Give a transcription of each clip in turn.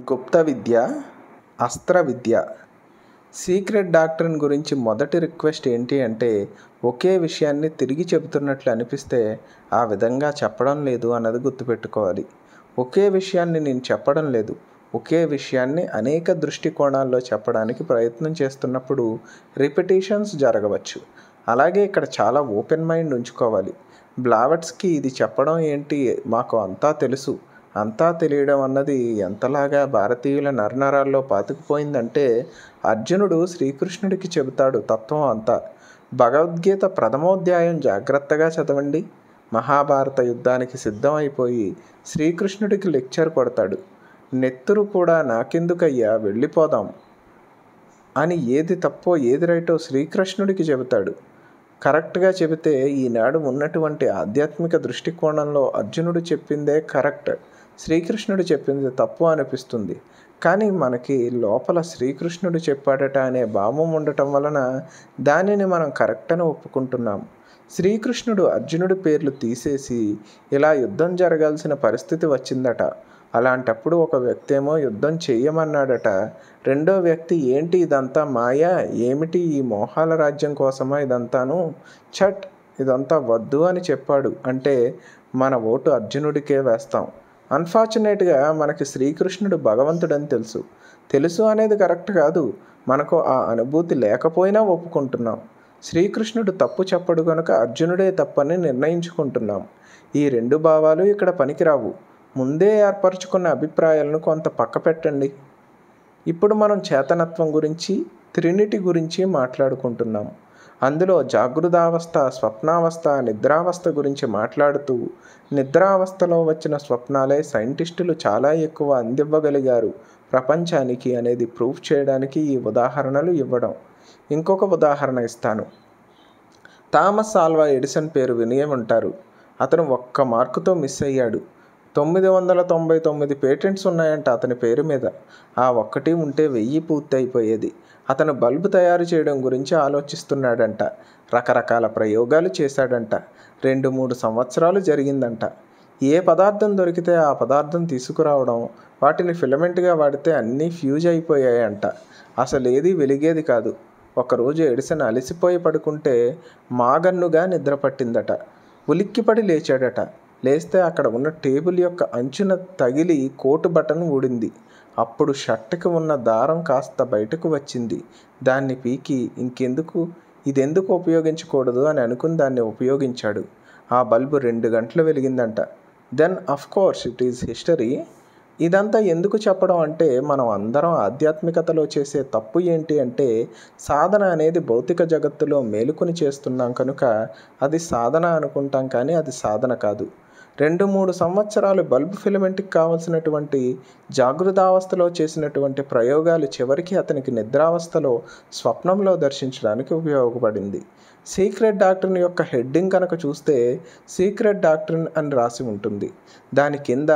గుప్త విద్య అస్త్ర విద్య secret doctrine గురించి మొదటి రిక్వెస్ట్ ఏంటి అంటే ఒకే విషయాన్ని తిరిగి చెబుతున్నట్లు అనిపిస్తే ఆ విధంగా చెప్పడం లేదు అన్నది గుర్తుపెట్టుకోవాలి ఒకే విషయాన్ని నేను చెప్పడం లేదు ఒకే విషయాన్ని అనేక దృష్టికోణాల్లో చెప్పడానికి ప్రయత్నం చేస్తున్నప్పుడు రిపిటేషన్స్ జరగవచ్చు అలాగే ఇక్కడ చాలా ఓపెన్ మైండ్ ఉంచుకోవాలి బ్లావెట్స్కి ఇది చెప్పడం ఏంటి మాకు అంతా తెలుసు అంతా తెలియడం అన్నది ఎంతలాగా భారతీయుల నరనరాల్లో పాతుకుపోయిందంటే అర్జునుడు శ్రీకృష్ణుడికి చెబుతాడు తత్వం అంతా భగవద్గీత ప్రథమోధ్యాయం జాగ్రత్తగా చదవండి మహాభారత యుద్ధానికి సిద్ధమైపోయి శ్రీకృష్ణుడికి లెక్చర్ కొడతాడు నెత్తురు కూడా నాకెందుకయ్యా వెళ్ళిపోదాం అని ఏది తప్పో ఏది రైటో శ్రీకృష్ణుడికి చెబుతాడు కరెక్ట్గా చెబితే ఈనాడు ఉన్నటువంటి ఆధ్యాత్మిక దృష్టికోణంలో అర్జునుడు చెప్పిందే కరెక్ట్ శ్రీకృష్ణుడు చెప్పింది తప్పు అనిపిస్తుంది కానీ మనకి లోపల శ్రీకృష్ణుడు చెప్పాడట అనే భావం ఉండటం వలన దానిని మనం కరెక్ట్ అని ఒప్పుకుంటున్నాం శ్రీకృష్ణుడు అర్జునుడి పేర్లు తీసేసి ఇలా యుద్ధం జరగాల్సిన పరిస్థితి వచ్చిందట అలాంటప్పుడు ఒక వ్యక్తి ఏమో యుద్ధం చెయ్యమన్నాడట రెండో వ్యక్తి ఏంటి ఇదంతా మాయా ఏమిటి ఈ మోహాల రాజ్యం కోసమా ఇదంతాను చట్ ఇదంతా వద్దు అని చెప్పాడు అంటే మన ఓటు అర్జునుడికే వేస్తాం అన్ఫార్చునేట్గా మనకి శ్రీకృష్ణుడు భగవంతుడని తెలుసు తెలుసు అనేది కరెక్ట్ కాదు మనకు ఆ అనుభూతి లేకపోయినా ఒప్పుకుంటున్నాం శ్రీకృష్ణుడు తప్పు చెప్పడు కనుక అర్జునుడే తప్పని నిర్ణయించుకుంటున్నాం ఈ రెండు భావాలు ఇక్కడ పనికిరావు ముందే ఏర్పరచుకున్న అభిప్రాయాలను కొంత పక్క పెట్టండి ఇప్పుడు మనం చేతనత్వం గురించి త్రినిటి గురించి మాట్లాడుకుంటున్నాం అందులో జాగృతావస్థ స్వప్నావస్థ నిద్రావస్థ గురించి మాట్లాడుతూ నిద్రావస్థలో వచ్చిన స్వప్నాలే సైంటిస్టులు చాలా ఎక్కువ అందివ్వగలిగారు ప్రపంచానికి అనేది ప్రూఫ్ చేయడానికి ఈ ఉదాహరణలు ఇవ్వడం ఇంకొక ఉదాహరణ ఇస్తాను థామస్ ఆల్వా ఎడిసన్ పేరు వినియే ఉంటారు అతను ఒక్క మార్కుతో మిస్ అయ్యాడు తొమ్మిది వందల తొంభై తొమ్మిది పేటెంట్స్ ఉన్నాయంట అతని పేరు మీద ఆ ఒక్కటి ఉంటే వెయ్యి పూర్తి అయిపోయేది అతను బల్బు తయారు చేయడం గురించి ఆలోచిస్తున్నాడంట రకరకాల ప్రయోగాలు చేశాడంట రెండు మూడు సంవత్సరాలు జరిగిందంట ఏ పదార్థం దొరికితే ఆ పదార్థం తీసుకురావడం వాటిని ఫిలమెంట్గా వాడితే అన్నీ ఫ్యూజ్ అయిపోయాయంట అసలు ఏది వెలిగేది కాదు ఒకరోజు ఎడిసన్ అలసిపోయి పడుకుంటే మాగన్నుగా నిద్ర పట్టిందట ఉలిక్కిపడి లేచాడట లేస్తే అక్కడ ఉన్న టేబుల్ యొక్క అంచున తగిలి కోటు బటన్ ఊడింది అప్పుడు షర్ట్కి ఉన్న దారం కాస్త బయటకు వచ్చింది దాన్ని పీకి ఇంకెందుకు ఇదెందుకు ఉపయోగించకూడదు అని అనుకుని దాన్ని ఉపయోగించాడు ఆ బల్బు రెండు గంటలు వెలిగిందంట then of course it is history ఇదంతా ఎందుకు చెప్పడం అంటే మనం అందరం ఆధ్యాత్మికతలో చేసే తప్పు ఏంటి అంటే సాధన అనేది భౌతిక జగత్తులో మేలుకొని చేస్తున్నాం కనుక అది సాధన అనుకుంటాం కానీ అది సాధన కాదు రెండు మూడు సంవత్సరాలు బల్బ్ ఫిలమెంట్కి కావలసినటువంటి జాగృతావస్థలో చేసినటువంటి ప్రయోగాలు చివరికి అతనికి నిద్రావస్థలో స్వప్నంలో దర్శించడానికి ఉపయోగపడింది సీక్రెట్ డాక్టర్న్ యొక్క హెడ్డింగ్ కనుక చూస్తే సీక్రెట్ డాక్టర్న్ అని రాసి ఉంటుంది దాని కింద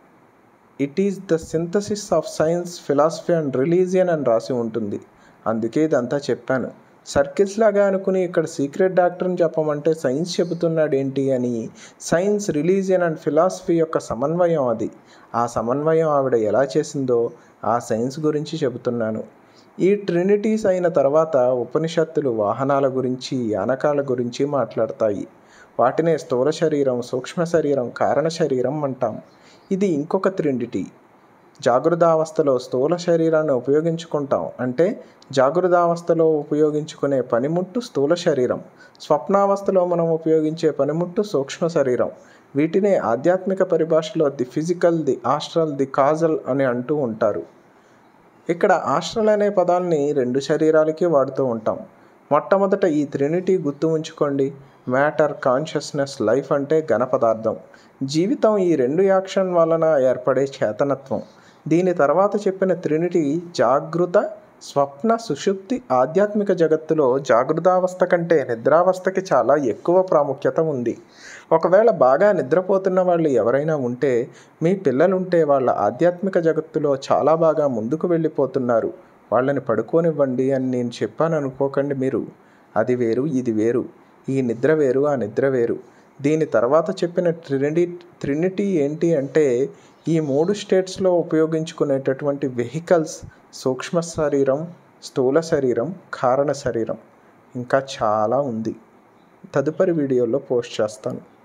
it is the synthesis of science philosophy and religion అని రాసి ఉంటుంది అందుకే ఇదంతా చెప్పాను సర్కిల్స్ లాగా అనుకుని ఇక్కడ సీక్రెట్ డాక్టర్ని చెప్పమంటే సైన్స్ చెబుతున్నాడు ఏంటి అని సైన్స్ రిలీజియన్ అండ్ ఫిలాసఫీ యొక్క సమన్వయం అది ఆ సమన్వయం ఆవిడ ఎలా చేసిందో ఆ సైన్స్ గురించి చెబుతున్నాను ఈ ట్రినిటీస్ అయిన తర్వాత ఉపనిషత్తులు వాహనాల గురించి యానకాల గురించి మాట్లాడతాయి వాటినే స్థూల శరీరం సూక్ష్మ శరీరం కారణ శరీరం అంటాం ఇది ఇంకొక త్రిండిటీ జాగృతావస్థలో స్థూల శరీరాన్ని ఉపయోగించుకుంటాం అంటే జాగృతావస్థలో ఉపయోగించుకునే పనిముట్టు స్థూల శరీరం స్వప్నావస్థలో మనం ఉపయోగించే పనిముట్టు సూక్ష్మ శరీరం వీటినే ఆధ్యాత్మిక పరిభాషలో the physical the astral the causal అని అంటూ ఉంటారు ఇక్కడ ఆస్ట్రల్ అనే పదాన్ని రెండు శరీరాలకి వాడుతూ ఉంటాం మొట్టమొదట ఈ త్రినిటీ గుర్తు ఉంచుకోండి మ్యాటర్ కాన్షియస్నెస్ లైఫ్ అంటే ఘన పదార్థం జీవితం ఈ రెండు యాక్షన్ వలన ఏర్పడే చేతనత్వం దీని తర్వాత చెప్పిన త్రినిటీ జాగృత స్వప్న సుషుప్తి ఆధ్యాత్మిక జగత్తులో జాగృతావస్థ కంటే నిద్రావస్థకి చాలా ఎక్కువ ప్రాముఖ్యత ఉంది ఒకవేళ బాగా నిద్రపోతున్న వాళ్ళు ఎవరైనా ఉంటే మీ పిల్లలుంటే వాళ్ళ ఆధ్యాత్మిక జగత్తులో చాలా బాగా ముందుకు వెళ్ళిపోతున్నారు వాళ్ళని పడుకోనివ్వండి అని నేను చెప్పాను అనుకోకండి మీరు అది వేరు ఇది వేరు ఈ నిద్ర వేరు ఆ నిద్ర వేరు దీని తర్వాత చెప్పిన ట్రినిటీ ట్రినిటీ ఏంటి అంటే ఈ మూడు స్టేట్స్లో ఉపయోగించుకునేటటువంటి వెహికల్స్ సూక్ష్మ శరీరం స్థూల శరీరం కారణ శరీరం ఇంకా చాలా ఉంది తదుపరి వీడియోలో పోస్ట్ చేస్తాను